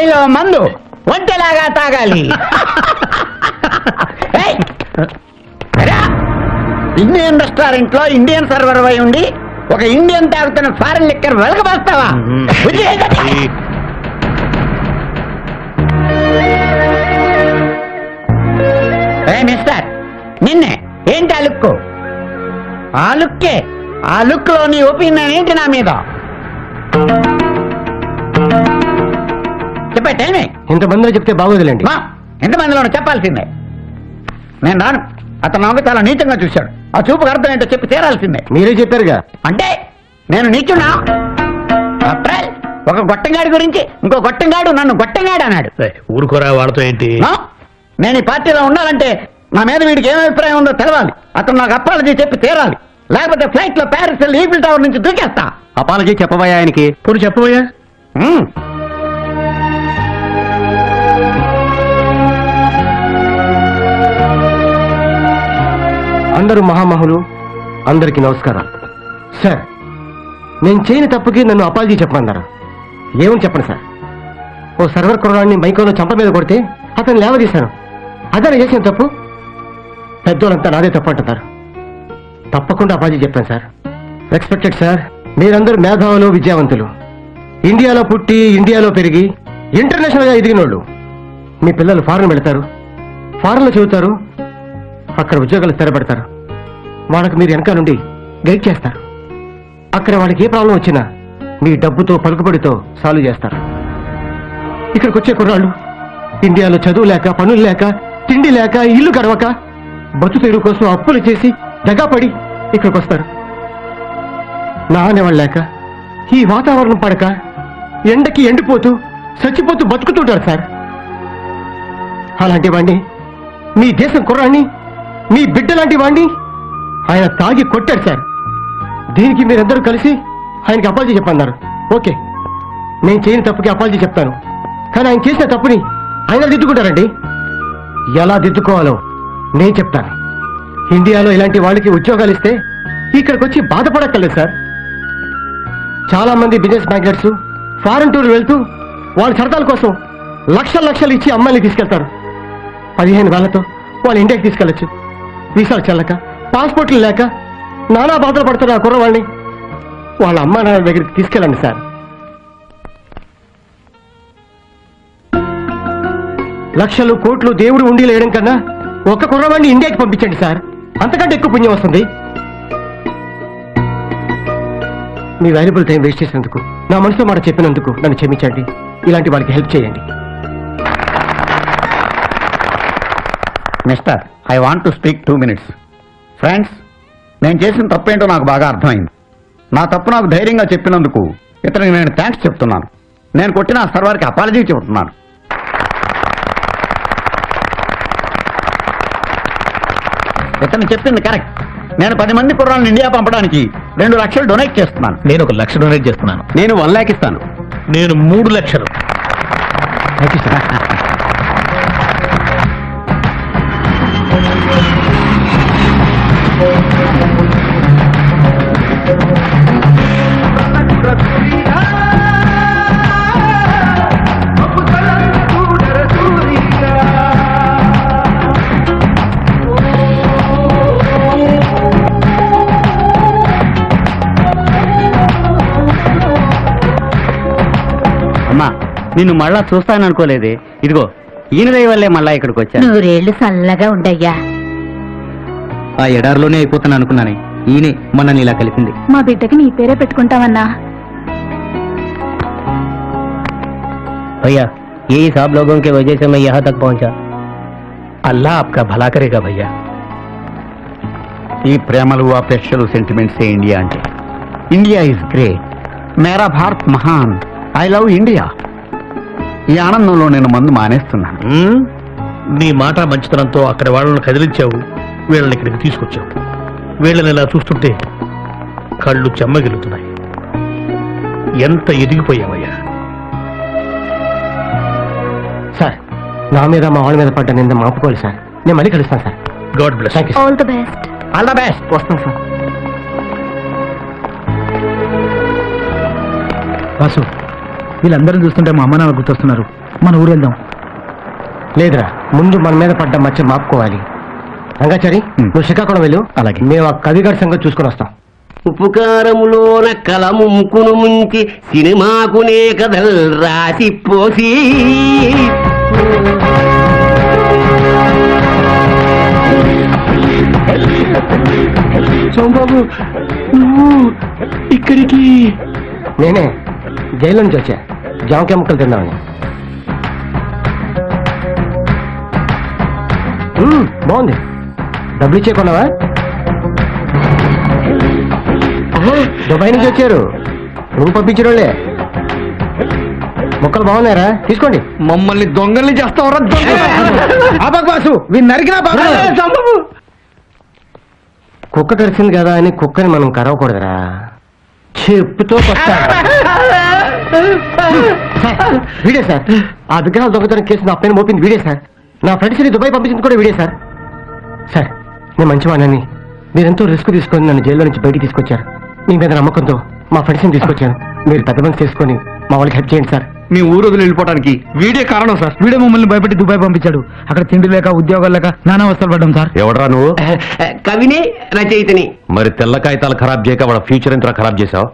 బాటిల్లో మందు ఒంటెలాగా తాగాలి ఏయ్! రా! ఇండియన్ రెస్టారెంట్ లో ఇండియన్ సర్వర్ అయి ఉండి ఒక ఇండియన్ తాగుతున్న ఫారెన్ లిక్కర్ వెలకబోస్తావా బుద్ధి లేదా? ఏ మిస్టర్ నిన్నే ఏంటి ఆ లుక్ ఆ లుక్కే ఆ లుక్ లో నీ ఒపీనియన్ ఏంటి నా మీద చెప్పే టైమే ఇంతమందిలో చెప్తే బాగోదులేండి మా ఎంతమందిలోనూ చెప్పాల్సిందే నేను రాను అతను నాకు చాలా నీచంగా చూశాడు ఆ చూపుకు అర్థం ఏంటో చెప్పి తీరాల్సిందే మీరే చెప్పారుగా అంటే నేను నీచున్నా అప్రాల్ ఒక గొట్టంగాడి గురించి ఇంకో గొట్టంగాడు నన్ను గొట్టంగాడు అన్నాడు ఊరుకోరా వాళ్ళతో ఏంటి నో, నేను ఈ పార్టీలో ఉండాలంటే నా మీద వీడికి ఏం అభిప్రాయం ఉందో తెలవాలి అతను నాకు అప్రాలజీ చెప్పి తీరాలి లేకపోతే ఫ్లైట్ లో ప్యారిస్ వెళ్ళి ఈఫిల్ టవర్ నుంచి దూకేస్తా అపాలజీ చెప్పబోయా ఆయనకి పోనీ చెప్పబోయా మ్మ్. అందరూ మహామహులు అందరికీ నమస్కారం సార్ నేను చేయని తప్పుకి నన్ను అపాలజీ చెప్పమన్నారు ఏమని చెప్పండి సార్ ఓ సర్వర్ కుర్రాడిని మైకోలో చంప మీద కొడితే అతను లేవదీశాను అదే చేసిన తప్పు పెద్దోళ్ళంతా నాదే తప్పు అంటున్నారు తప్పకుండా అపాలజీ చెప్పాను సార్ రెస్పెక్టెడ్ సార్ మీరందరూ మేధావులు విద్యావంతులు ఇండియాలో పుట్టి ఇండియాలో పెరిగి ఇంటర్నేషనల్గా ఎదిగినోళ్ళు మీ పిల్లలు ఫారెన్ వెళతారు ఫారెన్లో చదువుతారు అక్కడ ఉద్యోగాలు స్థిరపడతారు వాళ్ళకి మీరు వెనక నుండి గైడ్ చేస్తారు అక్కడ వాళ్ళకి ఏ ప్రాబ్లం వచ్చినా మీ డబ్బుతో పలుకుబడితో సాల్వ్ చేస్తారు ఇక్కడికి వచ్చే కుర్రాళ్ళు ఇండియాలో చదువు లేక పనులు లేక తిండి లేక ఇల్లు గడవక బతు తెరువు కోసం అప్పులు చేసి దగాపడి ఇక్కడికి వస్తారు నా అనేవాళ్ళు లేక ఈ వాతావరణం పడక ఎండకి ఎండిపోతూ చచ్చిపోతూ బతుకుతుంటారు సార్ అలాంటి వాణ్ణి మీ దేశం కుర్రాన్ని మీ బిడ్డ లాంటి వాణ్ణి ఆయన తాగి కొట్టాడు సార్ దీనికి మీరందరూ కలిసి ఆయనకి అపాలజీ చెప్పన్నారు ఓకే నేను చేయని తప్పుకి అపాలజీ చెప్తాను కానీ ఆయన చేసిన తప్పుని ఆయన దిద్దుకుంటారండి ఎలా దిద్దుకోవాలో నేను చెప్తాను ఇండియాలో ఇలాంటి వాళ్ళకి ఉద్యోగాలు ఇస్తే ఇక్కడికి వచ్చి బాధపడక్కర్లేదు సార్ చాలా మంది బిజినెస్ మ్యాగ్నెట్స్ ఫారెన్ టూర్ వెళ్తూ వాళ్ళ సరదాల కోసం లక్షల లక్షలు ఇచ్చి అమ్మాయిని తీసుకెళ్తారు పదిహేను వేలతో వాళ్ళు ఇండియాకి తీసుకెళ్ళచ్చు వీసాలు చెల్లక పాస్పోర్ట్లు లేక నానా బాధలు పడుతున్న ఆ కుర్రవాళ్ళని వాళ్ళ అమ్మా నాన్న దగ్గరికి తీసుకెళ్ళండి సార్ లక్షలు కోట్లు దేవుడు ఉండి లేయడం కన్నా ఒక్క కుర్రవాడిని ఇండియాకి పంపించండి సార్ అంతకంటే ఎక్కువ పుణ్యం వస్తుంది మీ వాల్యుబుల్ టైం వేస్ట్ చేసినందుకు నా మనసులో మాట చెప్పినందుకు నన్ను క్షమించండి ఇలాంటి వాళ్ళకి హెల్ప్ చేయండి mister I want to speak two minutes friends నేను చేసిన తప్పేంటో నాకు బాగా అర్థమైంది నా తప్పు నాకు ధైర్యంగా చెప్పినందుకు ఇతనికి నేను థ్యాంక్స్ చెప్తున్నాను నేను కొట్టిన ఆ సర్వార్కి అపాలజీ చెబుతున్నాను ఇతను చెప్పింది కరెక్ట్ నేను పది మంది కుర్రాలను ఇండియా పంపడానికి రెండు లక్షలు డొనేట్ చేస్తున్నాను నేను ఒక లక్ష డొనేట్ చేస్తున్నాను నేను వన్ ల్యాక్ ఇస్తాను నేను మూడు లక్షలు థ్యాంక్ యూ సార్ అమ్మా నిన్ను మళ్ళా చూస్తాననుకోలేదే ఇదిగో ఈయన దయ వల్లే మళ్ళా ఇక్కడికి వచ్చా నూరేళ్లు చల్లగా ఉండయ్యా ఆ ఎడారిలోనే అయిపోతాను అనుకున్నానే ఈయనే మనల్ని ఇలా కలిపింది మా బిడ్డకి నీ పేరే పెట్టుకుంటావన్నా भैया यही सब लोगों के वजह से मैं यहाँ तक पहुँचा అల్లా ఆప్కా భలా కరేగా భయ్యా ఈ ప్రేమలు అపేక్షలు సెంటిమెంట్స్ ఇండియా అంటే ఇండియా ఇస్ గ్రేట్ మేరా భారత్ మహాన్ ఐ లవ్ ఇండియా ఈ ఆనందంలో నేను మందు మానేస్తున్నాను ఉమ్, నీ మాట మంచితనంతో అక్కడ వాళ్ళని కదిలించావు వీళ్ళని ఇక్కడికి తీసుకొచ్చావు వీళ్ళని ఇలా చూస్తుంటే కళ్ళు చెమ్మగిలుతున్నాయి ఎంత ఎదిగిపోయావయ్యా సార్ నా మీద మా వాళ్ళ మీద పడ్డ నింద మాపుకోవాలి సార్ నేను మళ్ళీ కలుస్తాను sir God bless thank you all the best all the best వస్తాను సార్ వాసు వీళ్ళందరినీ చూస్తుంటే మా అమ్మ నాన్న గుర్తొస్తున్నారు మన ఊరు వెళ్దాం లేదురా ముందు మన మీద పడ్డ మచ్చ మాపుకోవాలి రంగాచారి నువ్వు శ్రీకాకుళం వెళ్ళు అలాగే మేము ఆ కవిగారి సంగతి చూసుకొని వస్తాం ఉపకారములోన కలము ముక్కును ముంచి సినిమాకునే కథల్ రాసి పోసి సోమబాబు నువ్వు ఇక్కడికి నేనే జైలు నుంచి వచ్చా జామకాయ ముక్కలు తిన్నామని మ్మ్, బాగుంది డబ్బులు ఇచ్చే కొన్నావా ఓహో, దుబాయ్ నుంచి వచ్చారు నువ్వు పంపించిన వాళ్ళే ముక్కలు బాగున్నారా తీసుకోండి మమ్మల్ని దొంగల్ని చేస్తావరా బాసు నరికినా కుక్క కరిచింది కదా అని కుక్కని మనం కరవకూడదురా చెప్పుతో కొట్టాలి. సార్, వీడే సార్ ఆ విగ్రహాలు దొంగతనం కేసు నా పైన మోపింది వీడే సార్ నా ఫ్రెండ్స్ ని దుబాయ్ పంపించింది కూడా వీడే సార్ సార్ నేను మంచివాడిని మీరెంతో రిస్క్ తీసుకొని నన్ను జైల్లో నుంచి బయటికి తీసుకొచ్చారు మీ మీద నమ్మకంతో మా ఫ్రెండ్స్ ని తీసుకొచ్చాను మీరు పెద్ద మనసు చేసుకొని మా వాళ్ళకి హెల్ప్ చేయండి సార్ మీ ఊరు వదిలి వెళ్ళిపోవడానికి వీడే కారణం సార్ వీడే మమ్మల్ని భయపెట్టి దుబాయ్ పంపించాడు అక్కడ తిండి లేక ఉద్యోగాలు లేక నానా వస్తలు పడ్డాం సార్ ఎవడరా నువ్వు కవిని రచయితని మరి తెల్ల కాగితాలు ఖరాబ్ చేయక వాడు ఫ్యూచర్ ఎంత ఖరాబ్ చేశావు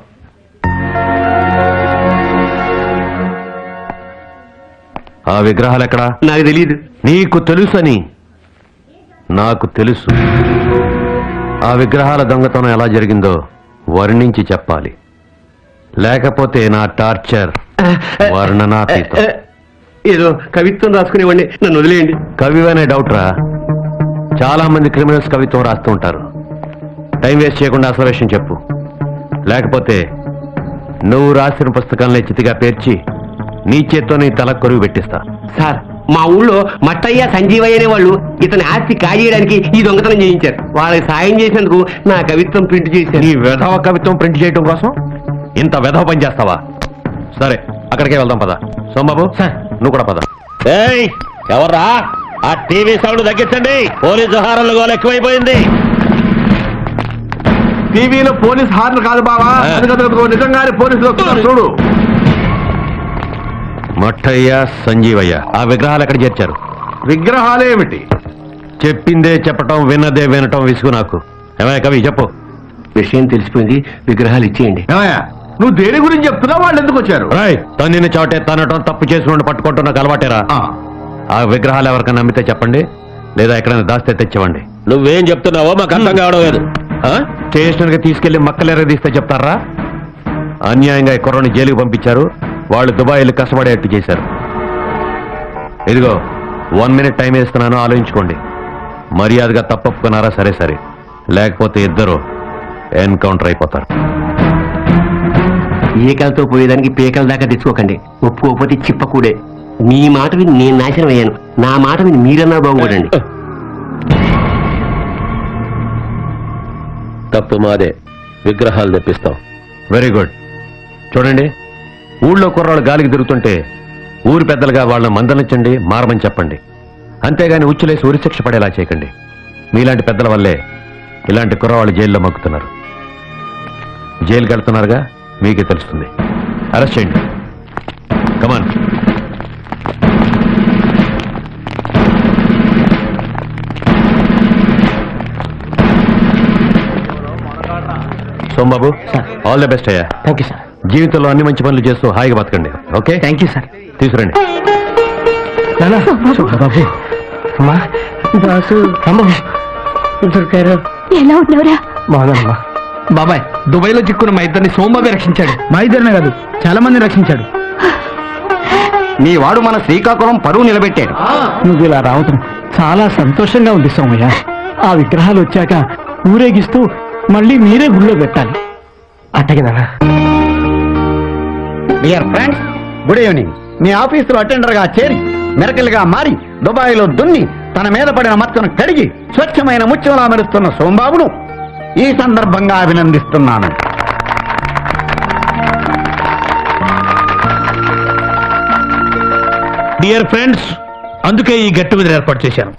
ఆ విగ్రహాలు ఎక్కడా నాకు తెలియదు నీకు తెలుసని నాకు తెలుసు ఆ విగ్రహాల దొంగతనం ఎలా జరిగిందో వర్ణించి చెప్పాలి లేకపోతే నా టార్చర్ వర్ణనాతీతం ఏదో కవిత్వం రాసుకునేవాడిని నన్ను వదిలేయండి కవి అనే డౌట్ రా చాలా మంది క్రిమినల్స్ కవిత్వం రాస్తూ ఉంటారు టైం వేస్ట్ చేయకుండా అసలు విషయం చెప్పు లేకపోతే నువ్వు రాసిన పుస్తకాలనే చితిగా పేర్చి నీ చేత్తో నీ తల కొరువు పెట్టిస్తా సార్ మా ఊళ్ళో మట్టయ్య సంజీవయ్య అనే వాళ్ళు ఇతని ఆస్తి కాజేయడానికి ఈ దొంగతనం చేయించారు వాళ్ళకి సాయం చేసినందుకు నా కవిత్వం ప్రింట్ చేశారు నీ వెధవ కవిత్వం ప్రింట్ చేయడం కోసం ఇంత వెధవ పని చేస్తావా సరే అక్కడికే వెళ్దాం పద సోమబాబు సార్. నువ్వు కూడా పద ఏయ్ ఎవర్రా ఆ టీవీ సౌండ్ తగ్గించండి పోలీసు హారాలు గోలు ఎక్కువైపోయింది టీవీలో పోలీస్ హార్న్ కాదు బావా ఆ. అదిగదిగదిగో నిజంగానే పోలీసులు వస్తున్నారు చూడు మట్టయ్య సంజీవయ్య ఆ విగ్రహాలు ఎక్కడ చేర్చారు విగ్రహాలేమిటి చెప్పిందే చెప్పటం విన్నదే వినటం విసుగు నాకు ఏమయ్య కవి చెప్పు విషయం తెలిసిపోయింది విగ్రహాలు ఇచ్చేయండి ఏమయ్యా నువ్వు దేని గురించి చెప్తున్నావు వాళ్ళు ఎందుకు వచ్చారు రాయ్ తన్నిని చోటే తనటం తప్పు చేసుకుని పట్టుకుంటూ నాకు అలవాటేరా ఆ, ఆ విగ్రహాలు ఎవరికైనా నమ్మితే చెప్పండి లేదా ఎక్కడైనా దాస్తే తెచ్చివ్వండి నువ్వేం చెప్తున్నావో మాకు అర్థం కావడం లేదు ఆ? స్టేషన్ కి తీసుకెళ్లి మక్కలేర తీస్తే చెప్తారా అన్యాయంగా ఈ కుర్రని జైలుకి పంపించారు వాళ్ళు దుబాయ్ వెళ్ళి కష్టపడేట్టు చేశారు ఇదిగో వన్ మినిట్ టైం ఇస్తున్నాను ఆలోచించుకోండి మర్యాదగా తప్పప్పుకున్నారా సరే సరే లేకపోతే ఇద్దరు ఎన్కౌంటర్ అయిపోతారు ఈకలతో పోయేదానికి పీకల దాకా తెచ్చుకోకండి ఒప్పుకోకపోతే చిప్పకూడే మీ మాట విని నేను నాశనం అయ్యాను నా మాట విని మీరన్నా బాగుపడండి తప్పు మాదే విగ్రహాలు తెప్పిస్తాం వెరీ గుడ్ చూడండి ఊళ్ళో కుర్రాళ్ళు గాలికి తిరుగుతుంటే ఊరి పెద్దలుగా వాళ్ళని మందలించండి మారమని చెప్పండి అంతేగాని ఉచ్చులేసి ఉరిశిక్ష పడేలా చేయకండి మీలాంటి పెద్దల వల్లే ఇలాంటి కుర్రవాళ్ళు జైల్లో మగ్గుతున్నారు జైలుకి వెళ్తున్నారుగా మీకే తెలుస్తుంది అరెస్ట్ చేయండి come on Sombabu all the best అయ్యా థ్యాంక్ యూ సార్ జీవితంలో అన్ని మంచి పనులు చేస్తూ హాయిగా బతకండి ఓకే థ్యాంక్ యూ సార్ తీసుకురండి నానా బాబు అమ్మా బాసు అమ్మ దొరికారు ఎలా ఉన్నావురా బాగున్నామ్మా బాబాయ్ దుబాయ్ లో చిక్కున్న మా ఇద్దరిని సోమబాబే రక్షించాడు మా ఇద్దరినే కాదు చాలా మంది రక్షించాడు మీ వాడు మన శ్రీకాకుళం పరువు నిలబెట్టాడు నువ్వు ఇలా రావటం చాలా సంతోషంగా ఉంది సోమయ్య ఆ విగ్రహాలు వచ్చాక ఊరేగిస్తూ మళ్ళీ మీరే గుళ్ళో పెట్టాలి అట్టగే నాన్న డియర్ ఫ్రెండ్స్ గుడ్ ఈవినింగ్ మీ ఆఫీసులో అటెండర్ గా చేరి మెరకల్ గా మారి దుబాయ్ లో దున్ని తన మీద పడిన మచ్చను కడిగి స్వచ్ఛమైన ముత్యంలా మెరుస్తున్న సోంబాబును ఈ సందర్భంగా అభినందిస్తున్నాను డియర్ ఫ్రెండ్స్ అందుకే ఈ గట్టు మీద ఏర్పాటు చేశాను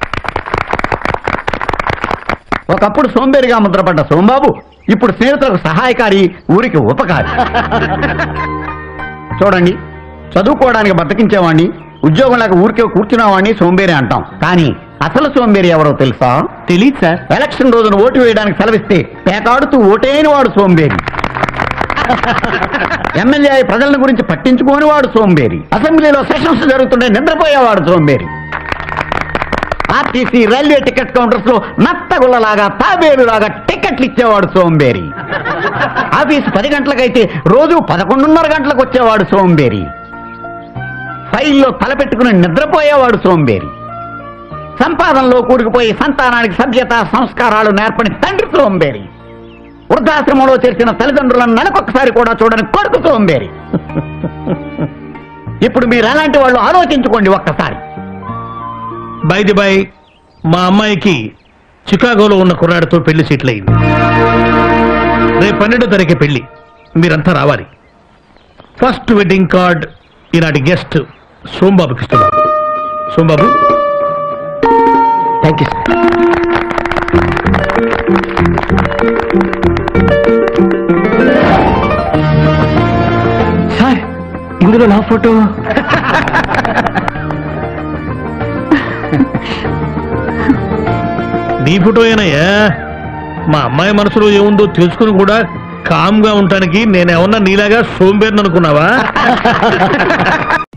ఒకప్పుడు సోంబేరిగా ముద్రపడ్డ సోంబాబు ఇప్పుడు స్నేహితులకు సహాయకారి ఊరికి ఉపకారి చూడండి చదువుకోవడానికి బద్దకించేవాడిని ఉద్యోగం లేక ఊరికే కూర్చున్న వాడిని సోంబేరి అంటాం కానీ అసలు సోంబేరి ఎవరో తెలుసా తెలియదు సార్ ఎలక్షన్ రోజున ఓటు వేయడానికి సెలవిస్తే పేకాడుతూ ఓటైన వాడు సోంబేరి ఎమ్మెల్యే అయి ప్రజల గురించి పట్టించుకోని వాడు సోంబేరి అసెంబ్లీలో సెషన్స్ జరుగుతుంటే నిద్రపోయేవాడు సోంబేరి ఆర్టీసీ రైల్వే టికెట్ కౌంటర్స్ లో నత్తగుల్లలాగా తాబేలులాగా టికెట్లు ఇచ్చేవాడు సోంబేరి ఆఫీస్ పది గంటలకైతే రోజు పదకొండున్నర గంటలకు వచ్చేవాడు సోంబేరి ఫైల్లో తలపెట్టుకుని నిద్రపోయేవాడు సోంబేరి సంపాదనలో కూరుకుపోయి సంతానానికి సభ్యత సంస్కారాలు నేర్పని తండ్రి సోంబేరి వృద్ధాశ్రమంలో చేర్చిన తల్లిదండ్రులను నెలకొకసారి కూడా చూడని కొడుకు సోంబేరి ఇప్పుడు మీరు అలాంటి వాళ్ళు ఆలోచించుకోండి ఒక్కసారి బైది బై మా అమ్మాయికి చికాగోలో ఉన్న కుర్రాడితో పెళ్లి సెటిల్ అయింది రేపు పన్నెండో తారీఖు పెళ్లి మీరంతా రావాలి ఫస్ట్ వెడ్డింగ్ కార్డ్ ఈనాటి గెస్ట్ సోంబాబుకి ఇస్తున్నాం Sombabu thank you sir sir ఇందులో నా ఫోటో నీ ఫోటో ఏనయ్యా మా అమ్మాయి మనసులో ఏముందో తెలుసుకుని కూడా కామ్గా ఉండటానికి నేనేమన్నా నీలాగా సోంబేరిని అనుకున్నావా